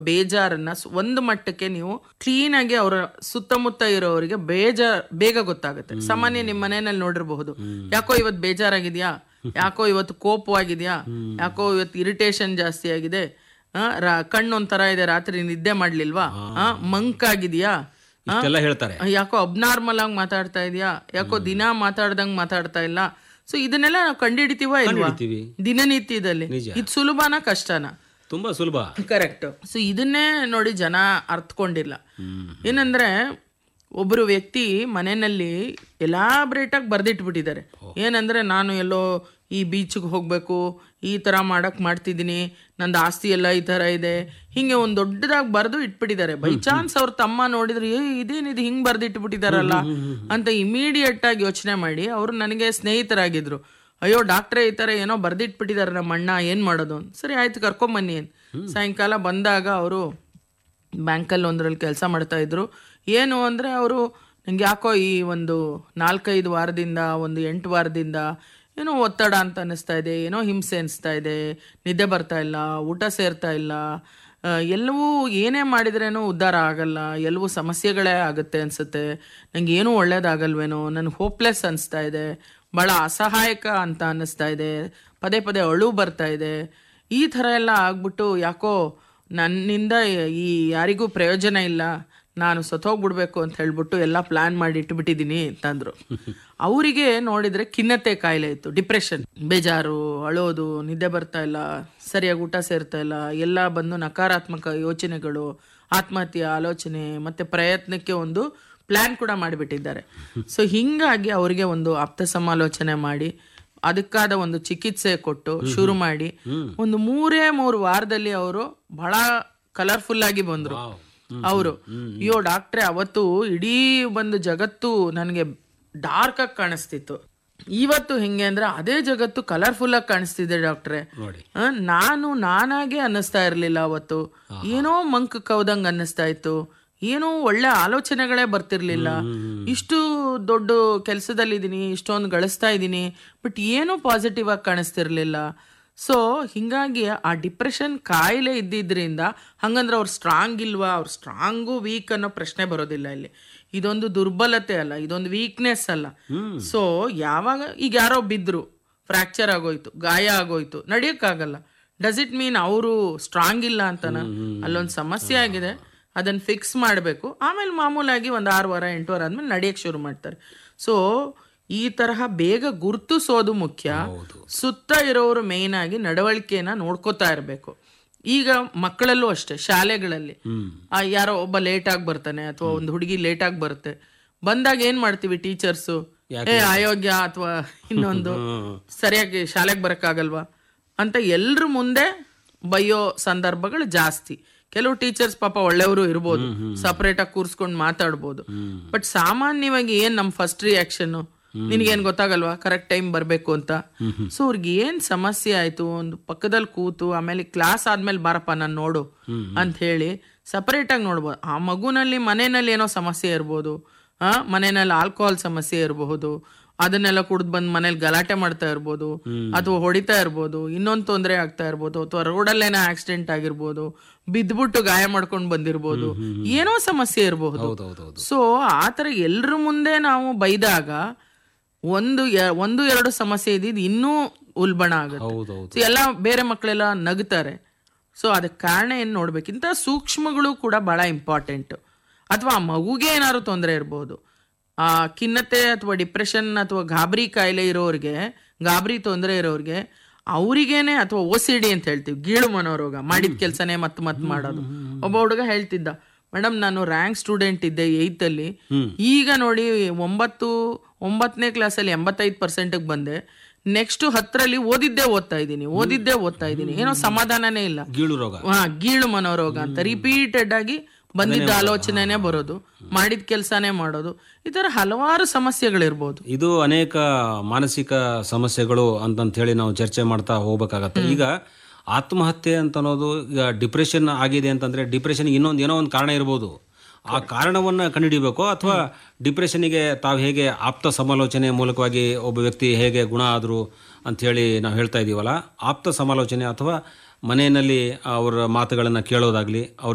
ಬೇಜಾರನ್ನ ಸ್- ಒಂದು ಮಟ್ಟಕ್ಕೆ ನೀವು ಕ್ಲೀನ್ ಆಗಿ ಅವರ ಸುತ್ತಮುತ್ತ ಇರೋರಿಗೆ ಬೇಜಾರ್ ಬೇಗ ಗೊತ್ತಾಗುತ್ತೆ ಸಾಮಾನ್ಯ ನಿಮ್ಮ ಮನೆಯಲ್ಲಿ ನೋಡಿರಬಹುದು ಯಾಕೋ ಇವತ್ತು ಬೇಜಾರಾಗಿದ್ಯಾ ಯಾಕೋ ಇವತ್ತು ಕೋಪವಾಗಿದ್ಯಾ ಯಾಕೋ ಇವತ್ತು ಇರಿಟೇಷನ್ ಜಾಸ್ತಿ ಆಗಿದೆ ಆ, ರಾ- ಕಣ್ಣು ಒಂಥರ ಇದೆ ರಾತ್ರಿ ನಿದ್ದೆ ಮಾಡ್ಲಿಲ್ವಾ ಆ, ಮಂಕ್ ಆಗಿದ್ಯಾ ಆ, ಇಷ್ಟೆಲ್ಲ ಹೇಳ್ತಾರೆ ಯಾಕೋ ಅಬ್ನಾರ್ಮಲ್ ಆಗಿ ಮಾತಾಡ್ತಾ ಇದೆಯಾ ಯಾಕೋ ದಿನ ಮಾತಾಡ್ದಂಗ್ ಮಾತಾಡ್ತಾ ಇಲ್ಲ ಸೊ ಇದನ್ನೆಲ್ಲ ನಾವು ಕಂಡುಹಿಡಿತೀವ ಇಲ್ವಾ ಕಂಡುಹಿಡಿತೀವಿ. ದಿನನಿತ್ಯದಲ್ಲಿ ನಿಜ. ಇದು ಸುಲಭನ ಕಷ್ಟನ ತುಂಬಾ ಸುಲಭ ಕರೆಕ್ಟ್ ಸೊ ಇದನ್ನೇ ನೋಡಿ ಜನ ಅರ್ಥಕೊಂಡಿಲ್ಲ ಏನಂದ್ರೆ ಒಬ್ಬರು ವ್ಯಕ್ತಿ ಮನೆಯಲ್ಲಿ ಎಲಾಬ್ರೇಟ್ ಆಗಿ ಬರ್ದಿಟ್ಬಿಟ್ಟಿದ್ದಾರೆ ಏನಂದ್ರೆ ನಾನು ಎಲ್ಲೋ ಈ ಬೀಚ್ಗೆ ಹೋಗ್ಬೇಕು ಈ ತರ ಮಾಡಕ್ ಮಾಡ್ತಿದ್ದೀನಿ ನಂದು ಆಸ್ತಿ ಎಲ್ಲ ಈ ತರ ಇದೆ ಹಿಂಗೆ ಒಂದ್ ದೊಡ್ಡದಾಗಿ ಬರೆದು ಇಟ್ಬಿಟ್ಟಿದ್ದಾರೆ ಬೈ ಚಾನ್ಸ್ ಅವ್ರ ತಮ್ಮ ನೋಡಿದ್ರೆ ಏ ಇದೇನಿದು ಹಿಂಗ್ ಬರ್ದಿಟ್ಬಿಟ್ಟಿದಾರಲ್ಲ ಅಂತ ಇಮಿಡಿಯೇಟ್ ಆಗಿ ಯೋಚನೆ ಮಾಡಿ ಅವ್ರು ನನಗೆ ಸ್ನೇಹಿತರಾಗಿದ್ರು ಅಯ್ಯೋ ಡಾಕ್ಟ್ರೇ ಈ ತರ ಏನೋ ಬರ್ದಿಟ್ಬಿಟ್ಟಿದ್ದಾರೆ ನಮ್ಮ ಅಣ್ಣ ಏನ್ ಮಾಡೋದು ಅಂತ. ಸರಿ ಆಯ್ತು ಕರ್ಕೊಂಬನ್ನಿ ಅಂತ. ಸಾಯಂಕಾಲ ಬಂದಾಗ ಅವರು ಬ್ಯಾಂಕಲ್ಲಿ ಒಂದರಲ್ಲಿ ಕೆಲಸ ಮಾಡ್ತಾ ಇದ್ರು ಏನು ಅಂದರೆ ಅವರು ನಂಗೆ ಯಾಕೋ ಈ ಒಂದು ನಾಲ್ಕೈದು ವಾರದಿಂದ ಒಂದು ಎಂಟು ವಾರದಿಂದ ಏನೋ ಒತ್ತಡ ಅಂತ ಅನ್ನಿಸ್ತಾ ಇದೆ ಏನೋ ಹಿಂಸೆ ಅನಿಸ್ತಾ ಇದೆ ನಿದ್ದೆ ಬರ್ತಾ ಇಲ್ಲ ಊಟ ಸೇರ್ತಾ ಇಲ್ಲ ಆ, ಎಲ್ಲವೂ ಏನೇ ಮಾಡಿದ್ರೇನೂ ಉದ್ಧಾರ ಆಗಲ್ಲ ಎಲ್ಲವೂ ಸಮಸ್ಯೆಗಳೇ ಆಗುತ್ತೆ ಅನ್ಸುತ್ತೆ ನಂಗೆ ಏನೂ ಒಳ್ಳೇದಾಗಲ್ವೇನೋ ನನಗೆ ಹೋಪ್ಲೆಸ್ ಅನಿಸ್ತಾ ಇದೆ ಭಾಳ ಅಸಹಾಯಕ ಅಂತ ಅನ್ನಿಸ್ತಾ ಇದೆ ಪದೇ ಪದೇ ಅಳು ಬರ್ತಾ ಇದೆ ಈ ಥರ ಎಲ್ಲ ಆಗ್ಬಿಟ್ಟು ಯಾಕೋ ನನ್ನಿಂದ ಈ ಯಾರಿಗೂ ಪ್ರಯೋಜನ ಇಲ್ಲ ನಾನು ಸತ್ತೋಗ್ಬಿಡ್ಬೇಕು ಅಂತ ಹೇಳ್ಬಿಟ್ಟು ಎಲ್ಲ ಪ್ಲಾನ್ ಮಾಡಿ ಇಟ್ಬಿಟ್ಟಿದ್ದೀನಿ ಅಂತಂದ್ರು ಅವರಿಗೆ ನೋಡಿದ್ರೆ ಖಿನ್ನತೆ ಕಾಯಿಲೆ ಇತ್ತು ಡಿಪ್ರೆಷನ್ ಬೇಜಾರು ಅಳೋದು ನಿದ್ದೆ ಬರ್ತಾ ಇಲ್ಲ ಸರಿಯಾಗಿ ಊಟ ಸೇರ್ತಾ ಇಲ್ಲ ಎಲ್ಲ ಬಂದು ನಕಾರಾತ್ಮಕ ಯೋಚನೆಗಳು ಆತ್ಮಹತ್ಯೆ ಆಲೋಚನೆ ಮತ್ತೆ ಪ್ರಯತ್ನಕ್ಕೆ ಒಂದು ಪ್ಲಾನ್ ಕೂಡ ಮಾಡಿಬಿಟ್ಟಿದ್ದಾರೆ ಸೊ ಹಿಂಗಾಗಿ ಅವರಿಗೆ ಒಂದು ಆಪ್ತ ಸಮಾಲೋಚನೆ ಮಾಡಿ ಅದಕ್ಕಾದ ಒಂದು ಚಿಕಿತ್ಸೆ ಕೊಟ್ಟು ಶುರು ಮಾಡಿ ಒಂದು ಮೂರೇ ಮೂರು ವಾರದಲ್ಲಿ ಅವರು ಬಹಳ ಕಲರ್ಫುಲ್ ಆಗಿ ಬಂದ್ರು ಅವರು ಅಯ್ಯೋ ಡಾಕ್ಟ್ರೆ ಅವತ್ತು ಇಡೀ ಒಂದು ಜಗತ್ತು ನನಗೆ ಡಾರ್ಕ್ ಆಗಿ ಕಾಣಿಸ್ತಿತ್ತು ಇವತ್ತು ಹೆಂಗೆ ಅಂದ್ರೆ ಅದೇ ಜಗತ್ತು ಕಲರ್ಫುಲ್ ಆಗಿ ಕಾಣಿಸ್ತಿದೆ ಡಾಕ್ಟ್ರೆ ನೋಡಿ ಆ, ನಾನು ನಾನಾಗೆ ಅನ್ನಿಸ್ತಾ ಇರ್ಲಿಲ್ಲ ಅವತ್ತು ಏನೋ ಮಂಕ್ ಕವ್ದಂಗ್ ಅನ್ನಿಸ್ತಾ ಇತ್ತು ಏನೋ ಒಳ್ಳೆ ಆಲೋಚನೆಗಳೇ ಬರ್ತಿರ್ಲಿಲ್ಲ ಇಷ್ಟು ದೊಡ್ಡ ಕೆಲಸದಲ್ಲಿದ್ದೀನಿ ಇಷ್ಟೊಂದು ಗಳಿಸ್ತಾ ಇದ್ದೀನಿ ಬಟ್ ಏನೂ ಪಾಸಿಟಿವ್ ಆಗಿ ಕಾಣಿಸ್ತಿರ್ಲಿಲ್ಲ ಸೊ ಹಿಂಗಾಗಿ ಆ ಡಿಪ್ರೆಷನ್ ಕಾಯಿಲೆ ಇದ್ದಿದ್ರಿಂದ ಹಂಗಂದ್ರೆ ಅವ್ರು ಸ್ಟ್ರಾಂಗ್ ಇಲ್ವಾ ಅವ್ರು ಸ್ಟ್ರಾಂಗು ವೀಕ್ ಅನ್ನೋ ಪ್ರಶ್ನೆ ಬರೋದಿಲ್ಲ ಇಲ್ಲಿ ಇದೊಂದು ದುರ್ಬಲತೆ ಅಲ್ಲ ಇದೊಂದು ವೀಕ್ನೆಸ್ ಅಲ್ಲ ಸೊ ಯಾವಾಗ ಈಗ ಯಾರೋ ಬಿದ್ರು ಫ್ರ್ಯಾಕ್ಚರ್ ಆಗೋಯ್ತು ಗಾಯ ಆಗೋಯ್ತು ನಡಿಯಕ್ಕಾಗಲ್ಲ ಡಸ್ ಇಟ್ ಮೀನ್ ಅವರು ಸ್ಟ್ರಾಂಗ್ ಇಲ್ಲ ಅಂತನ ಅಲ್ಲೊಂದು ಸಮಸ್ಯೆ ಆಗಿದೆ ಅದನ್ನ ಫಿಕ್ಸ್ ಮಾಡಬೇಕು ಆಮೇಲೆ ಮಾಮೂಲಾಗಿ ಒಂದು ಆರು ವಾರ ಎಂಟು ವಾರ ಆದ್ಮೇಲೆ ನಡೆಯಕ್ಕೆ ಶುರು ಮಾಡ್ತಾರೆ ಸೊ ಈ ತರಹ ಬೇಗ ಗುರುತಿಸೋದು ಮುಖ್ಯ ಸುತ್ತ ಇರೋರು ಮೇಯ್ನ್ ಆಗಿ ನಡವಳಿಕೆನ ನೋಡ್ಕೋತಾ ಇರಬೇಕು ಈಗ ಮಕ್ಕಳಲ್ಲೂ ಅಷ್ಟೇ ಶಾಲೆಗಳಲ್ಲಿ ಆ, ಯಾರೋ ಒಬ್ಬ ಲೇಟ್ ಆಗಿ ಬರ್ತಾನೆ ಅಥವಾ ಒಂದು ಹುಡುಗಿ ಲೇಟ್ ಆಗಿ ಬರುತ್ತೆ ಬಂದಾಗ ಏನ್ ಮಾಡ್ತೀವಿ ಟೀಚರ್ಸು ಏ ಅಯೋಗ್ಯ ಅಥವಾ ಇನ್ನೊಂದು ಸರಿಯಾಗಿ ಶಾಲೆಗೆ ಬರಕ್ಕಾಗಲ್ವಾ ಅಂತ ಎಲ್ರ ಮುಂದೆ ಬೈಯೋ ಸಂದರ್ಭಗಳು ಜಾಸ್ತಿ ಕೆಲವು ಟೀಚರ್ಸ್ ಪಾಪ ಒಳ್ಳೆಯವರು ಇರ್ಬೋದು ಸಪರೇಟ್ ಆಗಿ ಕೂರ್ಸ್ಕೊಂಡು ಮಾತಾಡ್ಬೋದು ಬಟ್ ಸಾಮಾನ್ಯವಾಗಿ ಏನ್ ನಮ್ ಫಸ್ಟ್ ರಿಯಾಕ್ಷನ್ ನಿನಗೇನ್ ಗೊತ್ತಾಗಲ್ವಾ ಕರೆಕ್ಟ್ ಟೈಮ್ ಬರ್ಬೇಕು ಅಂತ ಸೊ ಅವ್ರಿಗೆ ಏನ್ ಸಮಸ್ಯೆ ಆಯ್ತು ಒಂದು ಪಕ್ಕದಲ್ಲಿ ಕೂತು ಆಮೇಲೆ ಕ್ಲಾಸ್ ಆದ್ಮೇಲೆ ಬಾರಪ್ಪ ನಾನು ನೋಡು ಅಂತ ಹೇಳಿ ಸಪರೇಟ್ ಆಗಿ ನೋಡ್ಬೋದು ಆ ಮಗುನಲ್ಲಿ ಮನೆಯಲ್ಲಿ ಏನೋ ಸಮಸ್ಯೆ ಇರ್ಬೋದು ಆ ಮನೆಯಲ್ಲಿ ಆಲ್ಕೋಹಾಲ್ ಸಮಸ್ಯೆ ಇರಬಹುದು ಅದನ್ನೆಲ್ಲ ಕುಡ್ದು ಬಂದು ಮನೇಲಿ ಗಲಾಟೆ ಮಾಡ್ತಾ ಇರ್ಬೋದು ಅಥವಾ ಹೊಡಿತಾ ಇರ್ಬೋದು ಇನ್ನೊಂದು ತೊಂದರೆ ಆಗ್ತಾ ಇರ್ಬೋದು ಅಥವಾ ರೋಡಲ್ಲೇನೋ ಆಕ್ಸಿಡೆಂಟ್ ಆಗಿರ್ಬೋದು ಬಿದ್ದ್ಬಿಟ್ಟು ಗಾಯ ಮಾಡ್ಕೊಂಡು ಬಂದಿರ್ಬೋದು ಏನೋ ಸಮಸ್ಯೆ ಇರಬಹುದು ಹೌದೌದೌದು ಸೊ ಆತರ ಎಲ್ರ ಮುಂದೆ ನಾವು ಬೈದಾಗ ಒಂದು ಎ- ಒಂದು ಎರಡು ಸಮಸ್ಯೆ ಇದ್ದಿದ್ದು ಇನ್ನೂ ಉಲ್ಬಣ ಆಗುತ್ತೆ ಹೌದೌದು ಸೊ ಎಲ್ಲ ಬೇರೆ ಮಕ್ಕಳೆಲ್ಲ ನಗ್ತಾರೆ ಸೊ ಅದಕ್ಕೆ ಕಾರಣ ಏನು ನೋಡ್ಬೇಕು ಇಂಥ ಸೂಕ್ಷ್ಮಗಳು ಕೂಡ ಬಹಳ ಇಂಪಾರ್ಟೆಂಟ್ ಅಥವಾ ಆ ಮಗುಗೆ ಏನಾದ್ರು ತೊಂದರೆ ಇರ್ಬೋದು ಆ ಖಿನ್ನತೆ ಅಥವಾ ಡಿಪ್ರೆಷನ್ ಅಥವಾ ಗಾಬರಿ ಕಾಯಿಲೆ ಇರೋರಿಗೆ ಗಾಬರಿ ತೊಂದರೆ ಇರೋರಿಗೆ ಅವರಿಗೇನೆ ಅಥವಾ ಓ ಸಿ ಡಿ ಅಂತ ಹೇಳ್ತೀವಿ ಗೀಳು ಮನೋರೋಗ ಮಾಡಿದ ಕೆಲಸನೇ ಮತ್ತೆ ಮತ್ತೆ ಮಾಡೋದು ಒಬ್ಬ ಹುಡುಗ ಹೇಳ್ತಿದ್ದ ಮೇಡಮ್ ನಾನು ರ್ಯಾಂಕ್ ಸ್ಟೂಡೆಂಟ್ ಇದ್ದೆ ಏಯ್ತ್ ಅಲ್ಲಿ ಈಗ ನೋಡಿ ಒಂಬತ್ತು ಒಂಬತ್ತನೇ ಕ್ಲಾಸಲ್ಲಿ ಎಂಬತ್ತೈದು ಪರ್ಸೆಂಟ್ಗೆ ಬಂದೆ ನೆಕ್ಸ್ಟ್ ಹತ್ತರಲ್ಲಿ ಓದಿದ್ದೇ ಓದ್ತಾ ಇದ್ದೀನಿ ಓದಿದ್ದೇ ಓದ್ತಾ ಇದ್ದೀನಿ ಏನೋ ಸಮಾಧಾನನೇ ಇಲ್ಲ ಗೀಳು ರೋಗ ಹಾ ಗೀಳು ಮನೋರೋಗ ಅಂತ ರಿಪೀಟೆಡ್ ಆಗಿ ಬಂದಿದ್ದ ಆಲೋಚನೆನೇ ಬರೋದು ಮಾಡಿದ ಕೆಲಸನೇ ಮಾಡೋದು ಈ ತರ ಹಲವಾರು ಸಮಸ್ಯೆಗಳಿರ್ಬೋದು ಇದು ಅನೇಕ ಮಾನಸಿಕ ಸಮಸ್ಯೆಗಳು ಅಂತಂತ ಹೇಳಿ ನಾವು ಚರ್ಚೆ ಮಾಡ್ತಾ ಹೋಗ್ಬೇಕಾಗತ್ತೆ ಈಗ ಆತ್ಮಹತ್ಯೆ ಅಂತ ಅನ್ನೋದು ಈಗ ಡಿಪ್ರೆಷನ್ ಆಗಿದೆ ಅಂತಂದ್ರೆ ಡಿಪ್ರೆಷನ್ ಇನ್ನೊಂದು ಏನೋ ಒಂದು ಕಾರಣ ಇರ್ಬೋದು ಆ ಕಾರಣವನ್ನ ಕಂಡುಹಿಡಿಬೇಕು ಅಥವಾ ಡಿಪ್ರೆಷನ್ಗೆ ತಾವು ಹೇಗೆ ಆಪ್ತ ಸಮಾಲೋಚನೆ ಮೂಲಕವಾಗಿ ಒಬ್ಬ ವ್ಯಕ್ತಿ ಹೇಗೆ ಗುಣ ಆದ್ರು ಅಂತ ಹೇಳಿ ನಾವು ಹೇಳ್ತಾ ಇದೀವಲ್ಲ ಆಪ್ತ ಸಮಾಲೋಚನೆ ಅಥವಾ ಮನೆಯಲ್ಲಿ ಅವರ ಮಾತುಗಳನ್ನು ಕೇಳೋದಾಗ್ಲಿ ಅವ್ರ